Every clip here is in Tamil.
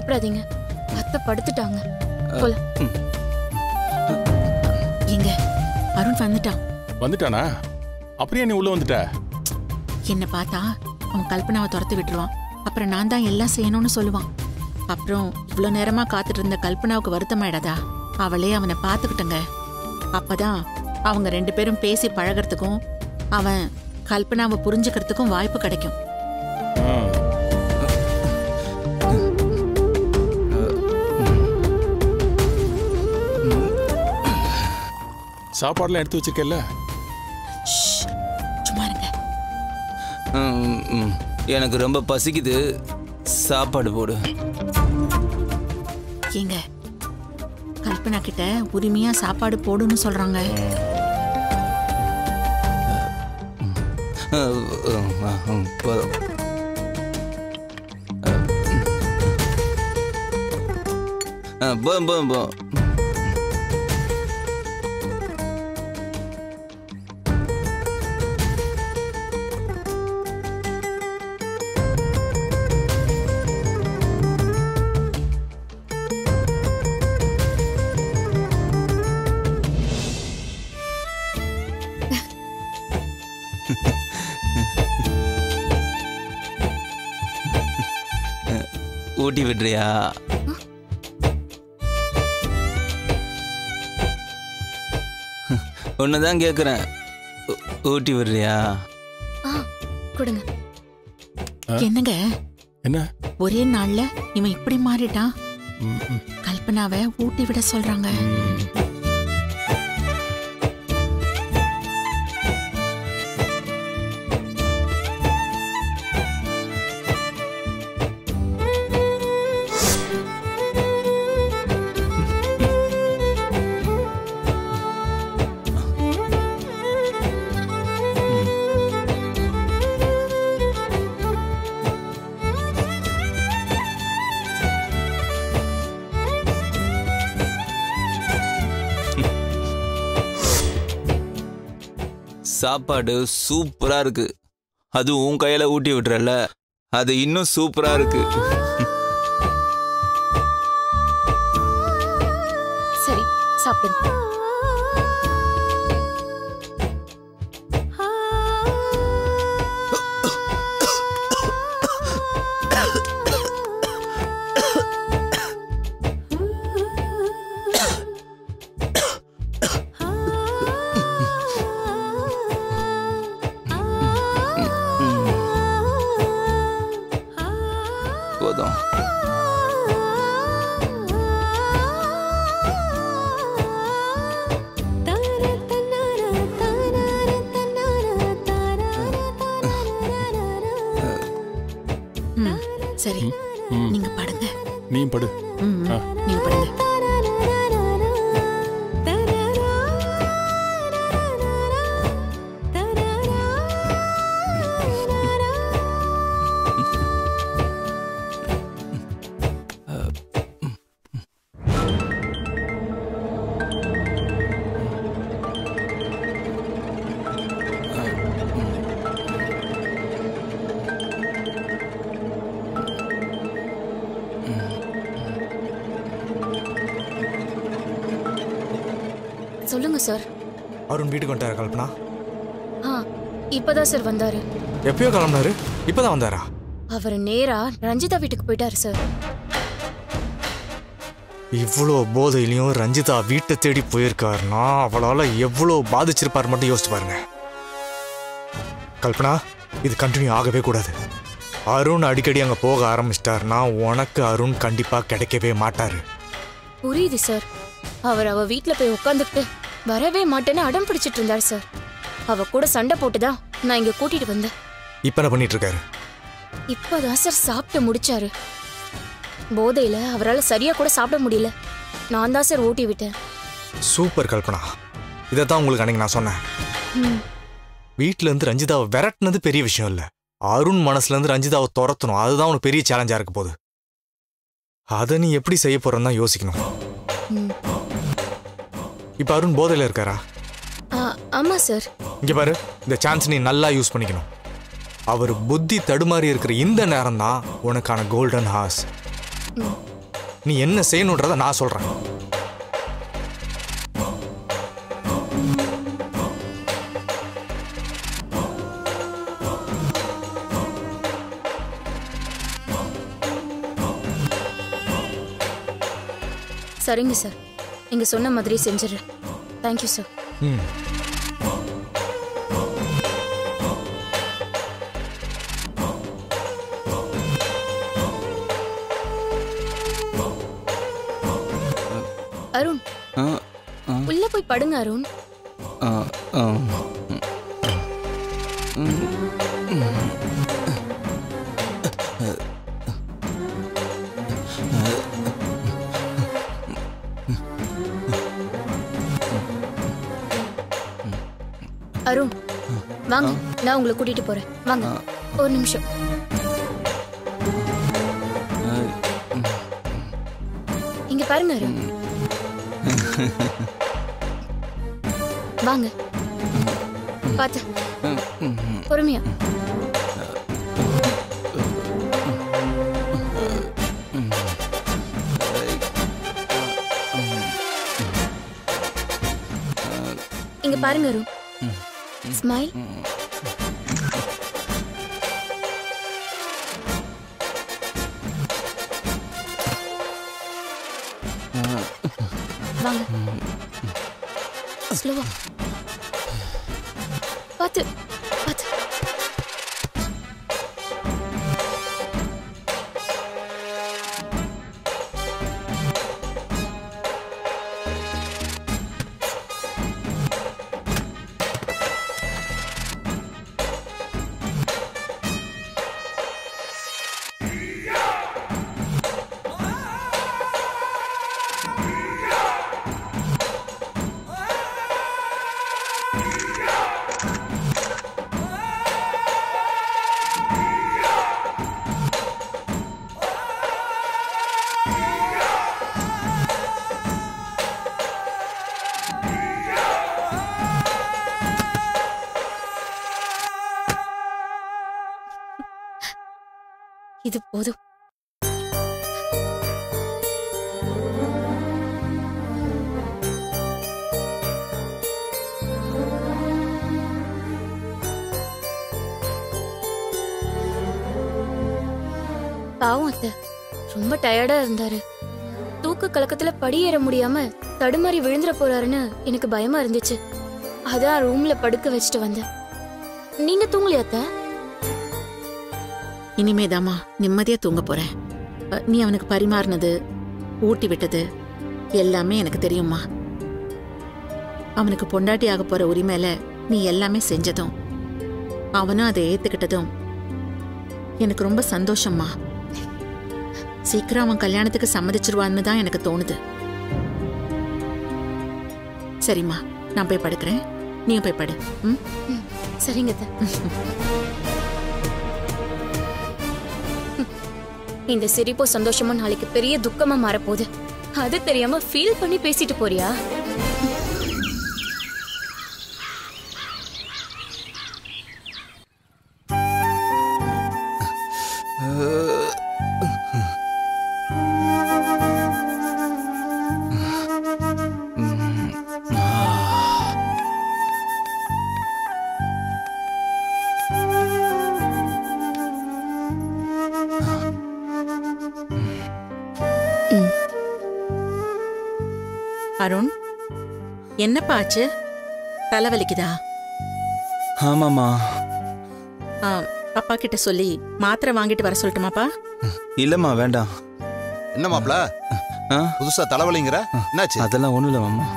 பயப்படாதீங்க அத்தை படுத்துட்டாங்க போலாம் எங்க அருண் வந்துட்டான் வந்துட்டானா அப்படியே நீ உள்ள வந்துட்ட என்ன பார்த்தா அவன் கல்பனாவை துரத்து விட்டுருவான் அப்புறம் நான் தான் எல்லாம் செய்யணும்னு சொல்லுவான் அப்புறம் இவ்வளோ நேரமா காத்துட்டு இருந்த கல்பனாவுக்கு வருத்தமாயிடாதா அவளே அவனை பார்த்துக்கிட்டுங்க அப்பதான் அவங்க ரெண்டு பேரும் பேசி பழகிறதுக்கும் அவன் கல்பனாவை புரிஞ்சுக்கிறதுக்கும் வாய்ப்பு கிடைக்கும் ஆ. சாப்பாடுலாம் எடுத்து வச்சிருக்கல ஷ், சும்மா இருங்க ம், ம். எனக்கு ரொம்ப பசிக்குது சாப்பாடு போடு ஏங்க கல்பனா கிட்ட உரிமையா சாப்பாடு போடுன்னு சொல்றாங்க அஹ், அஹ், அஹ், அஹ், போதும். அஹ், போதும் போதும் போதும் ஊட்டி விடுறியா ஒன்னுதான் கேக்குறேன் ஊ- ஊட்டி விடுறியா ஆ கொடுங்க என்னங்க என்ன ஒரே நாள்ல இவன் இப்படி மாறிட்டான் ம், ம். கல்பனாவை ஊட்டி விட சொல்றாங்க சாப்பாடு சூப்பரா இருக்கு அது உன் கையில ஊட்டி விட்டுறல அது இன்னும் சூப்பரா இருக்கு சரி சாப்பிடுங்க போதும் ம், சரி ம். நீங்க படுங்க நீயும் படு ம், ம், ஆ. நீங்க படுங்க சொல்லுங்க சார் அருண் வீட்டுக்கு வந்துட்டாரா கல்பனா ஆ இப்பதான் சார் வந்தாரு எப்பயோ கிளம்புனாரு இப்பதான் வந்தாரா அவர் நேரா ரஞ்சிதா வீட்டுக்கு போயிட்டாரு சார் இவ்வளோ போதையிலையும் ரஞ்சிதா வீட்டை தேடி போயிருக்காருன்னா அவளால எவ்வளோ பாதிச்சிருப்பார் மட்டும் யோசிச்சு பாருங்க கல்பனா இது கண்டினியூ ஆகவே கூடாது அருண் அடிக்கடி அங்கே போக ஆரம்பிச்சிட்டாருன்னா உனக்கு அருண் கண்டிப்பாக கிடைக்கவே மாட்டாரு புரியுது சார் அவர் அவ வீட்ல போய் உட்காந்துக்கிட்டு வரவே மாட்டேன்னு அடம் பிடிச்சிட்டு இருந்தார் சார் அவ கூட சண்டை போட்டுதான் நான் இங்க கூட்டிட்டு வந்தேன் இப்போ என்ன பண்ணிட்டு இருக்காரு இப்பதான் சார் சாப்பிட்டு முடிச்சாரு போதையில அவரால் சரியா கூட சாப்பிட முடியல நான் தான் சார் ஊட்டி விட்டேன் சூப்பர் கல்பனா இதை தான் உங்களுக்கு அன்னைக்கு நான் சொன்னேன் ம், வீட்ல இருந்து ரஞ்சிதாவை விரட்டுனது பெரிய விஷயம் இல்ல அருண் மனசுல இருந்து ரஞ்சிதாவை துரத்தணும் அதுதான் உனக்கு பெரிய சேலஞ்சா இருக்க போகுது அதை நீ எப்படி செய்ய போறன்னு தான் யோசிக்கணும் ம். இப்ப அருண் போதையில இருக்காரா ஆ, ஆமா சார் இங்க பாரு இந்த சான்ஸ் நீ நல்லா யூஸ் பண்ணிக்கணும் அவர் புத்தி தடுமாறி இருக்கிற இந்த நேரம் தான் உனக்கான கோல்டன் ஹார்ஸ் நீ என்ன செய்யணுன்றத நான் சொல்றேன் சரிங்க சார் நீங்க சொன்ன மாதிரி செஞ்சிடுறேன் தேங்க்யூ சார் ம் அருண் ஆ, ஆ, உள்ள போய் படுங்க அருண் ஆ, ஆ. அருண் வாங்க நான் உங்களை கூட்டிட்டு போறேன் வாங்க ஒரு நிமிஷம் இங்க பாருங்க அருண் வாங்க பாத்து பொறுமையா இங்க பாருங்க அருண் ஸ்மைல் வாங்க ஸ்லோவா பாத்து பாத்து இது போதும் பாவம் அத்தை ரொம்ப டயர்டா இருந்தாரு தூக்க கலக்கத்துல படியேற முடியாம தடுமாறி விழுந்துற போறாருன்னு எனக்கு பயமா இருந்துச்சு அதான் ரூம்ல படுக்க வச்சுட்டு வந்தேன் நீங்க தூங்கலையா அத்தை இனிமேதாம்மா நிம்மதியா தூங்க போறேன் அ, நீ அவனுக்கு பரிமாறினது ஊட்டி விட்டது எல்லாமே எனக்கு தெரியும்மா அவனுக்கு பொண்டாட்டி ஆக போற உரிமையில நீ எல்லாமே செஞ்சதும் அவனும் அதை ஏத்துக்கிட்டதும் எனக்கு ரொம்ப சந்தோஷம்மா சீக்கிரம் அவன் கல்யாணத்துக்கு சம்மதிச்சிருவான்னு தான் எனக்கு தோணுது சரிம்மா நான் போய் படுக்கிறேன் நீ போய் படு ம் ம், சரிங்க அத்தை. இந்த சிரிப்போ சந்தோஷமும் நாளைக்கு பெரிய துக்கமா மாறப்போகுது அது தெரியாம ஃபீல் பண்ணி பேசிட்டு போறியா அருண் என்னப்பா ஆச்சு தலைவலிக்குதா ஆமாம்மா ஆ, அப்பா கிட்ட சொல்லி மாத்திரை வாங்கிட்டு வர சொல்லட்டுமாப்பா இல்லைம்மா வேண்டாம் என்ன மாப்ள ஆ புதுசா தலைவலிங்கிற என்னாச்சு அதெல்லாம் ஒன்றும் இல்லை மாமா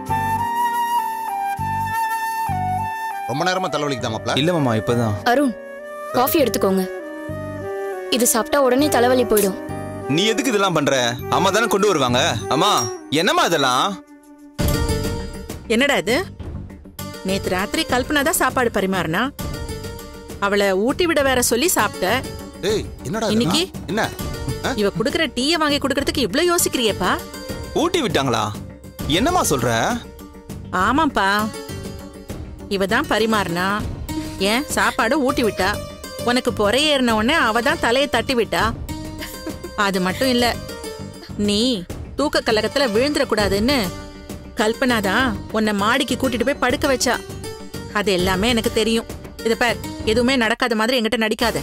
ரொம்ப நேரமா தலைவலிக்குதா மாப்ள இல்லை மாமா இப்போதான் அருண் காஃபி எடுத்துக்கோங்க இது சாப்பிட்டா உடனே தலைவலி போயிடும் நீ எதுக்கு இதெல்லாம் பண்ற அம்மா தானே கொண்டு வருவாங்க அம்மா என்னம்மா இதெல்லாம் என்னடா இது நேத்து ராத்திரி கல்பனா தான் சாப்பாடு பரிமாறினா அவளை ஊட்டி விட வேற சொல்லி சாப்பிட்ட ஏய் என்னடா இன்னைக்கு? இதெல்லாம்? என்ன இவ குடுக்கற டீயை வாங்கி குடுக்கறதுக்கு இவ்ளோ யோசிக்கிறியேப்பா ஊட்டி விட்டாங்களா என்னம்மா சொல்ற ஆமாப்பா இவ தான் பரிமாறினா ஏன் சாப்பாடு ஊட்டி விட்டா உனக்கு பொறையேறின உடனே அவ தான் தலையை தட்டி விட்டா அது மட்டும் இல்ல நீ தூக்க கலகத்துல விழுந்துட கூடாதுன்னு கல்பனா தான் உன்னை மாடிக்கு கூட்டிட்டு போய் படுக்க வச்சா அது எல்லாமே எனக்கு தெரியும் இத பார் எதுவுமே நடக்காத மாதிரி என்கிட்ட நடிக்காத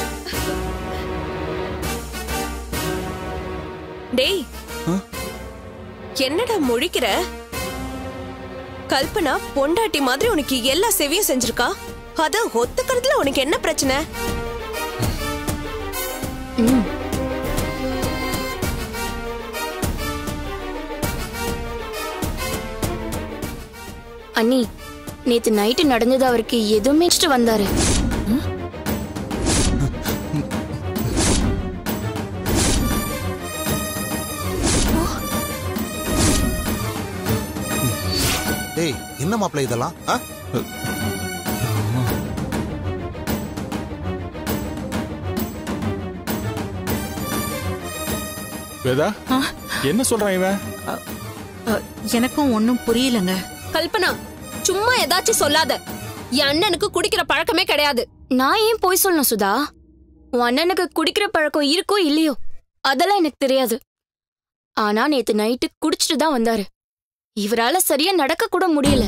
டேய் என்னடா முழிக்கிற கல்பனா பொண்டாட்டி மாதிரி உனக்கு எல்லா செவியும் செஞ்சிருக்கா அத ஒத்துக்கிறதுல உனக்கு என்ன பிரச்சனை ம் அண்ணி நேத்து நைட்டு நடந்தது அவருக்கு எதுவுமே இஷ்டம் வந்தாரு டேய் என்ன மாப்பிள்ள இதெல்லாம் ஆ? வேதா ஆ. என்ன சொல்றான் இவன் அ, எனக்கும் ஒன்னும் புரியலங்க கல்பனா சும்மா ஏதாச்சும் சொல்லாத என் அண்ணனுக்கு குடிக்கிற பழக்கமே கிடையாது நான் ஏன் போய் சொல்லணும் சுதா உன் அண்ணனுக்கு குடிக்கிற பழக்கம் இருக்கோ இல்லையோ அதெல்லாம் எனக்கு தெரியாது ஆனா நேத்து நைட்டு குடிச்சிட்டு தான் வந்தாரு இவரால சரியா நடக்க கூட முடியல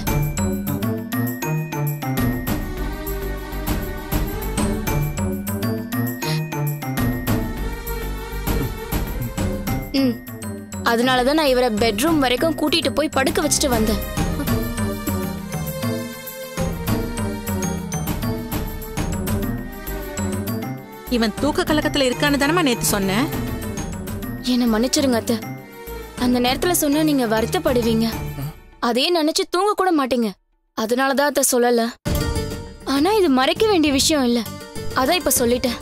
ம் அதனாலதான் நான் இவரை பெட்ரூம் வரைக்கும் கூட்டிட்டு போய் படுக்க வச்சுட்டு வந்தேன் இவன் தூக்க கலக்கத்துல இருக்கான்னு தானமா நேத்து சொன்னேன் என்ன மன்னிச்சிருங்க அத்தை அந்த நேரத்துல சொன்னா நீங்க வருத்தப்படுவீங்க அதே நினைச்சு தூங்க கூட மாட்டீங்க அதனாலதான் அத்தை சொல்லல ஆனா இது மறைக்க வேண்டிய விஷயம் இல்ல அதான் இப்ப சொல்லிட்டேன்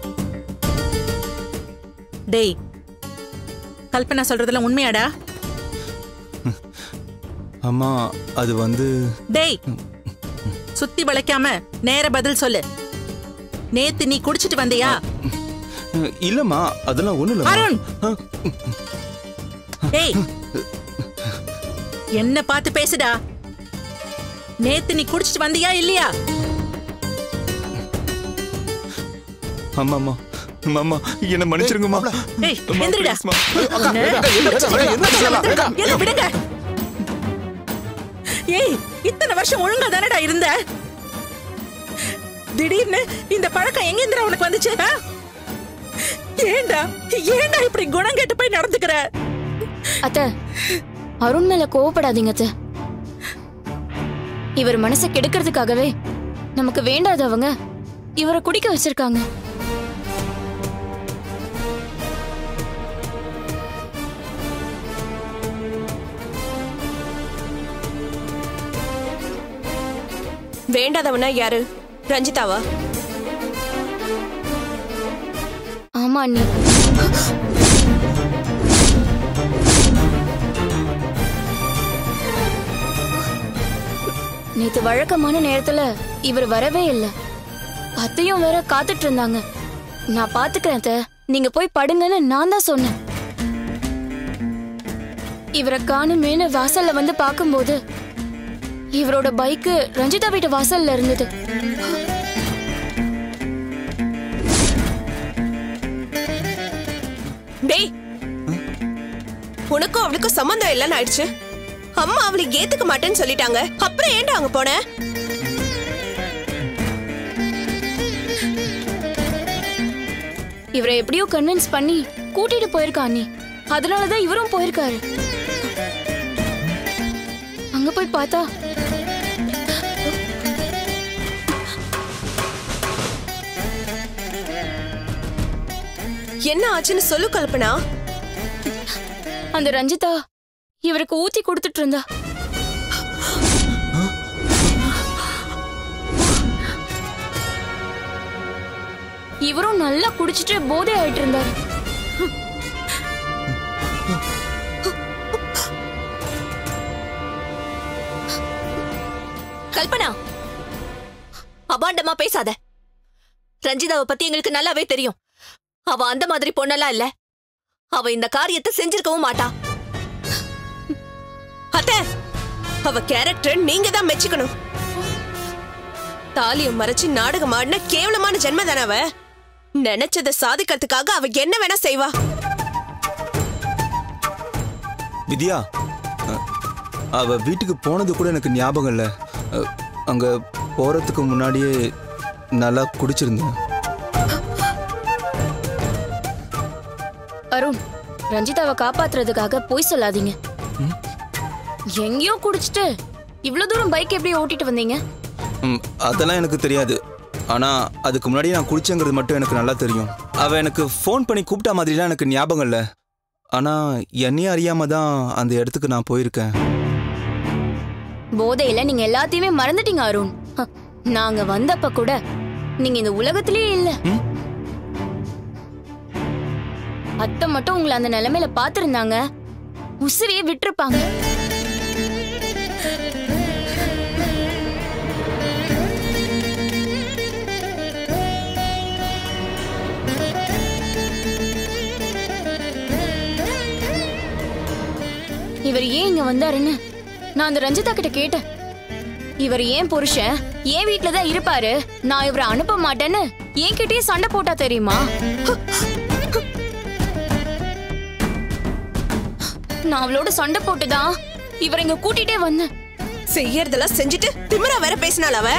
டேய் கல்பனா சொல்றதெல்லாம் உண்மையாடா அம்மா அது வந்து டேய் சுத்தி வளைக்காம நேர பதில் சொல்லு நேத்து நீ குடிச்சிட்டு வந்தியா இல்லம்மா அதெல்லாம் ஒண்ணு இல்ல அருண் டேய் என்ன பார்த்து பேசுடா நேத்து நீ குடிச்சிட்டு வந்தியா இல்லையா அம்மா அம்மா அம்மா, அம்மா என்ன மன்னிச்சிருங்கம்மா ஏய் அம்மா, எந்திரிடா please, மா. உன்னை என்ன பிரச்சனை? என்ன பிரச்சனை? என்ன விடுங்க ஏய் இத்தனை வருஷம் ஒழுங்கா தானடா இருந்த திடீர்னு இந்த பழக்கம் எங்க இருந்துடா உனக்கு வந்துச்சு ஆ? ஏன்டா ஏன்டா இப்படி குணம் கெட்டு போய் நடந்துக்கிற அத்தை அருண் மேல கோவப்படாதீங்க அத்தை இவர் மனசை கெடுக்கிறதுக்காகவே நமக்கு வேண்டாதவங்க இவரை குடிக்க வச்சிருக்காங்க வேண்டாதவனா யாரு ரஞ்சிதாவா ஆமா அண்ணி நேத்து வழக்கமான நேரத்துல இவர் வரவே இல்ல அத்தையும் வேற காத்துட்டு இருந்தாங்க நான் பாத்துக்கிறேன் அத்தை நீங்க போய் படுங்கன்னு நான் தான் சொன்னேன் இவரை காணுமேனு வாசல்ல வந்து பாக்கும்போது இவரோட பைக்கு ரஞ்சிதா வீட்டு வாசல்ல இருந்தது டேய் உனக்கும் அவளுக்கும் சம்மந்தம் இல்லைன்னு ஆயிடுச்சு அம்மா அவளை ஏத்துக்க மாட்டேன்னு சொல்லிட்டாங்க அப்புறம் ஏன்டா அங்க போன இவரை எப்படியோ கன்வின்ஸ் பண்ணி கூட்டிட்டு போயிருக்கா அண்ணி அதனாலதான் இவரும் போயிருக்காரு அங்க போய் பார்த்தா என்ன ஆச்சுன்னு சொல்லு கல்பனா அந்த ரஞ்சிதா இவருக்கு ஊத்தி கொடுத்துட்டு இருந்தா இவரும் நல்லா குடிச்சிட்டு போதை ஆயிட்டு இருந்தாரு கல்பனா அபாண்டமா பேசாத ரஞ்சிதாவை பத்தி எங்களுக்கு நல்லாவே தெரியும் அவ அந்த மாதிரி பொண்ணெல்லாம் இல்ல அவ இந்த காரியத்தை செஞ்சிருக்கவும் மாட்டா அத்தை அவ கேரக்டர் நீங்க தான் மெச்சுக்கணும் தாலியை மறைச்சு நாடகம் ஆடின கேவலமான ஜென்ம தானே அவ நினைச்சதை சாதிக்கிறதுக்காக அவ என்ன வேணா செய்வா வித்யா அ, அவ வீட்டுக்கு போனது கூட எனக்கு ஞாபகம் இல்லை அ, அங்க போறதுக்கு முன்னாடியே நல்லா குடிச்சிருந்தேன் அருண் ரஞ்சிதாவை காப்பாத்துறதுக்காக போய் சொல்லாதீங்க எங்கேயோ குடிச்சிட்டு இவ்வளவு தூரம் பைக் எப்படி ஓட்டிட்டு வந்தீங்க ம், அதெல்லாம் எனக்கு தெரியாது ஆனா அதுக்கு முன்னாடி நான் குடிச்சேங்கிறது மட்டும் எனக்கு நல்லா தெரியும் அவ எனக்கு ஃபோன் பண்ணி கூப்பிட்ட மாதிரிலாம் எனக்கு ஞாபகம் இல்லை ஆனா என்னையும் அறியாம தான் அந்த இடத்துக்கு நான் போயிருக்கேன் போதையில நீங்க எல்லாத்தையுமே மறந்துட்டீங்க அருண் ஹ, நாங்க வந்தப்ப கூட நீங்க இந்த உலகத்திலேயே இல்ல ம்? அத்தை மட்டும் உங்களை அந்த நிலைமையில பாத்திருந்தாங்க உசிரியே விட்டிருப்பாங்க இவர் ஏன் இங்க வந்தாருன்னு நான் அந்த ரஞ்சிதா கிட்ட கேட்டேன் இவர் ஏன் புருஷன் ஏன் வீட்ல தான் இருப்பாரு நான் இவரை அனுப்ப மாட்டேன்னு என்கிட்டயே சண்டை போட்டா தெரியுமா நான் அவளோட சண்டை போட்டுதான் இவரை இங்க கூட்டிட்டே வந்தேன் செய்யறதெல்லாம் செஞ்சுட்டு திமிரா வேற பேசினாள் அவ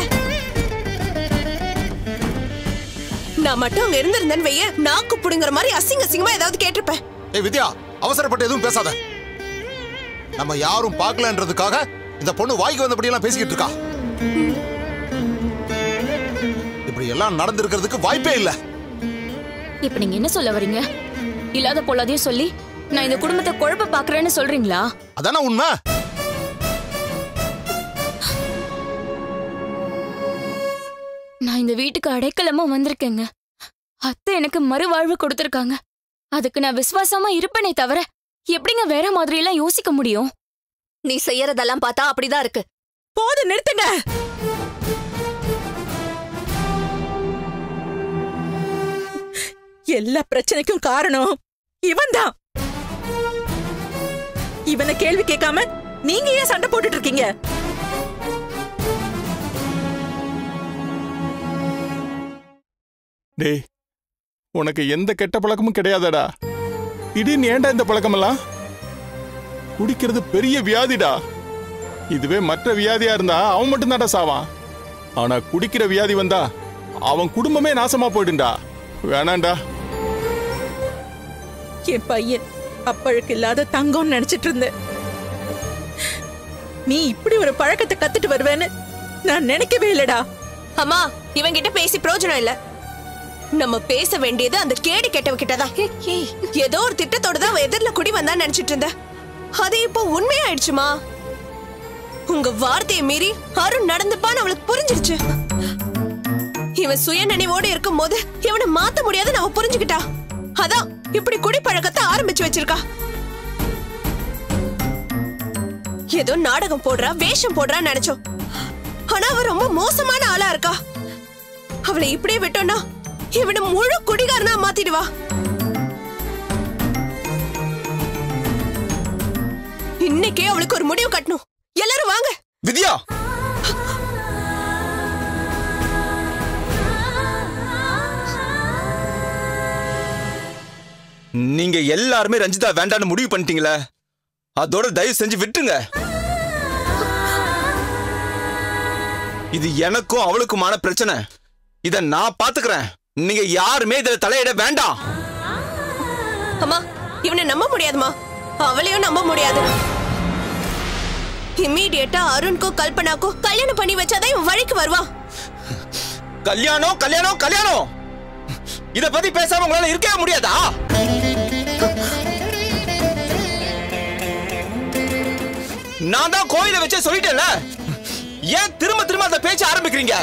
நான் மட்டும் அங்க இருந்திருந்தேன்னு வைய நாக்கு புடுங்குற மாதிரி அசிங்க அசிங்கமா ஏதாவது கேட்டிருப்பேன் ஏய் வித்யா அவசரப்பட்டு எதுவும் பேசாத நம்ம யாரும் பார்க்கலன்றதுக்காக இந்த பொண்ணு வாய்க்கு வந்தபடி எல்லாம் பேசிக்கிட்டு இருக்கா இப்படி எல்லாம் நடந்திருக்கிறதுக்கு வாய்ப்பே இல்ல இப்ப நீங்க என்ன சொல்ல வரீங்க இல்லாத பொல்லாதையும் சொல்லி நான் இந்த குடும்பத்தை குழப்ப பாக்குறேன்னு சொல்றீங்களா அதானே உண்மை நான் இந்த வீட்டுக்கு அடைக்கலமா வந்திருக்கேங்க அத்தை எனக்கு மறுவாழ்வு கொடுத்திருக்காங்க அதுக்கு நான் விசுவாசமா இருப்பேனே தவிர எப்படிங்க வேற மாதிரி எல்லாம் யோசிக்க முடியும் நீ செய்யறதெல்லாம் பார்த்தா அப்படிதான் இருக்கு போது நிறுத்துங்க எல்லா பிரச்சனைக்கும் காரணம் இவன்தான் இவனை கேள்வி கேட்காம நீங்க ஏன் சண்டை போட்டுட்டு இருக்கீங்க டேய் உனக்கு எந்த கெட்ட பழக்கமும் கிடையாதடா திடீர்னு ஏன்டா இந்த பழக்கமெல்லாம் குடிக்கிறது பெரிய வியாதிடா இதுவே மற்ற வியாதியா இருந்தா அவன் மட்டும்தான்டா சாவான் ஆனா குடிக்கிற வியாதி வந்தா அவன் குடும்பமே நாசமா போயிடும்டா வேணாண்டா என் பையன் அப்பழுக்கு இல்லாத தங்கம்னு நினைச்சிட்டு இருந்தேன் நீ இப்படி ஒரு பழக்கத்தை கத்துட்டு வருவேன்னு நான் நினைக்கவே இல்லடா அம்மா இவங்கிட்ட பேசி பிரயோஜனம் இல்ல நம்ம பேச வேண்டியது அந்த கேடு கெட்டவ கிட்டதான் ஏதோ ஒரு திட்டத்தோட தான் அவ எதிரில குடி வந்தா நினைச்சிட்டு இருந்த அது இப்போ உண்மையாயிடுச்சுமா உங்க வார்த்தையை மீறி அருண் நடந்துப்பான்னு அவளுக்கு புரிஞ்சிருச்சு இவன் சுய நினைவோடு இருக்கும் போது இவனை மாத்த முடியாதுன்னு அவ புரிஞ்சுக்கிட்டா அதான் இப்படி குடிப்பழக்கத்தை ஆரம்பிச்சு வச்சிருக்கா ஏதோ நாடகம் போடுறா வேஷம் போடுறான்னு நினைச்சோம் ஆனா அவ ரொம்ப மோசமான ஆளா இருக்கா அவளை இப்படியே விட்டோம்னா இவனை முழு குடிகாரனா மாத்திடுவா இன்னைக்கே அவளுக்கு ஒரு முடிவு கட்டணும் எல்லாரும் வாங்க வித்யா நீங்க எல்லாருமே ரஞ்சிதா வேண்டான்னு முடிவு பண்ணிட்டீங்களே அதோட தயவு செஞ்சு விட்டுங்க இது எனக்கும் அவளுக்குமான பிரச்சனை இத நான் பாத்துக்கிறேன் நீங்க யாருமே இதுல தலையிட வேண்டாம் அம்மா இவனை நம்ப முடியாதுமா அவளையும் நம்ப முடியாது இம்மீடியட்டா அருண்க்கும் கல்பனாக்கும் கல்யாணம் பண்ணி வச்சாதான் இவன் வழிக்கு வருவான் கல்யாணம் கல்யாணம் கல்யாணம் இத பத்தி பேசாம உங்களால இருக்கவே முடியாதா நான் தான் கோயில வச்சே சொல்லிட்டேன்ல ஏன் திரும்ப திரும்ப அந்த பேச்ச ஆரம்பிக்கிறீங்க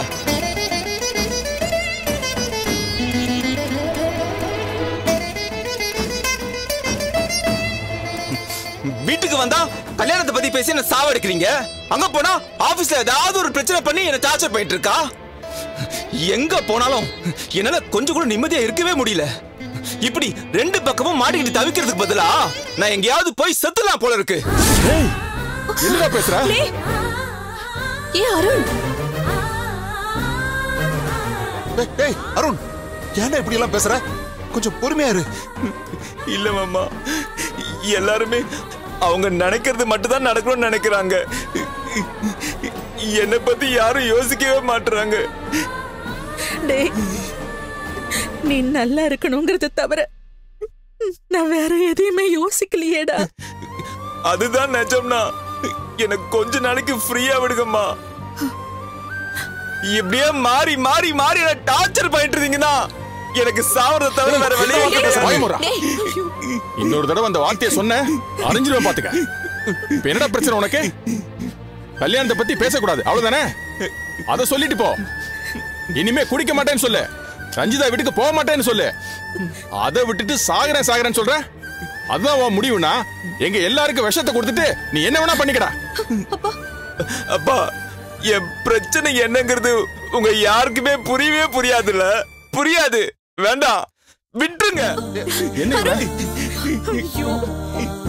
வீட்டுக்கு வந்தா கல்யாணத்தை பத்தி பேசி என்ன சாவடிக்கிறீங்க அங்க போனா ஆபீஸ்ல ஏதாவது ஒரு பிரச்சனை பண்ணி என்ன டார்ச்சர் பண்ணிட்டு இருக்கா எங்க போனாலும் என்னால கொஞ்சம் கூட நிம்மதியா இருக்கவே முடியல இப்படி ரெண்டு பக்கமும் மாட்டிக்கிட்டு தவிக்கிறதுக்கு பதிலா நான் எங்கேயாவது போய் செத்துலாம் போல இருக்கு ஏய் என்னடா பேசுற ஏ அருண் ஏய், ஏய் அருண் ஏன்டா இப்படி எல்லாம் பேசுற கொஞ்சம் பொறுமையா இரு இல்ல மாமா எல்லாருமே அவங்க நினைக்கிறது மட்டும்தான் நடக்கணும்னு நினைக்கிறாங்க என்னை பத்தி யாரும் யோசிக்கவே மாட்டுறாங்க டேய் நீ நல்லா இருக்கணுங்கிறத தவிர நான் வேற எதையுமே யோசிக்கலையேடா அதுதான் நிஜம்னா எனக்கு கொஞ்ச நாளைக்கு ஃப்ரீயா விடுங்கம்மா இப்படியே மாறி மாறி மாறி என்ன டார்ச்சர் பண்ணிட்டு இருந்தீங்கன்னா எனக்கு சாவறத தவிர வேற வழியே இல்லைங்க சாமி. பயமுறா. இன்னொரு தடவை அந்த வார்த்தையை சொன்ன அறிஞ்சிருவேன் பாத்துக்க இப்ப என்னடா பிரச்சனை உனக்கு கல்யாணத்தை பத்தி பேசக்கூடாது அவ்வளவுதானே அத சொல்லிட்டு போ இனிமே குடிக்க மாட்டேன்னு சொல்லு ரஞ்சிதா வீட்டுக்கு போக மாட்டேன்னு சொல்லு அதை விட்டுட்டு சாகுறேன் சாகுறேன்னு சொல்ற அதுதான் உன் முடிவுனா எங்க எல்லாருக்கும் விஷத்தை கொடுத்துட்டு நீ என்ன வேணா பண்ணிக்கடா அப்பா என் பிரச்சனை என்னங்கிறது உங்க யாருக்குமே புரியவே புரியாதுல்ல புரியாது வேண்டாம் விட்டுருங்க என்ன இவ? ஐயோ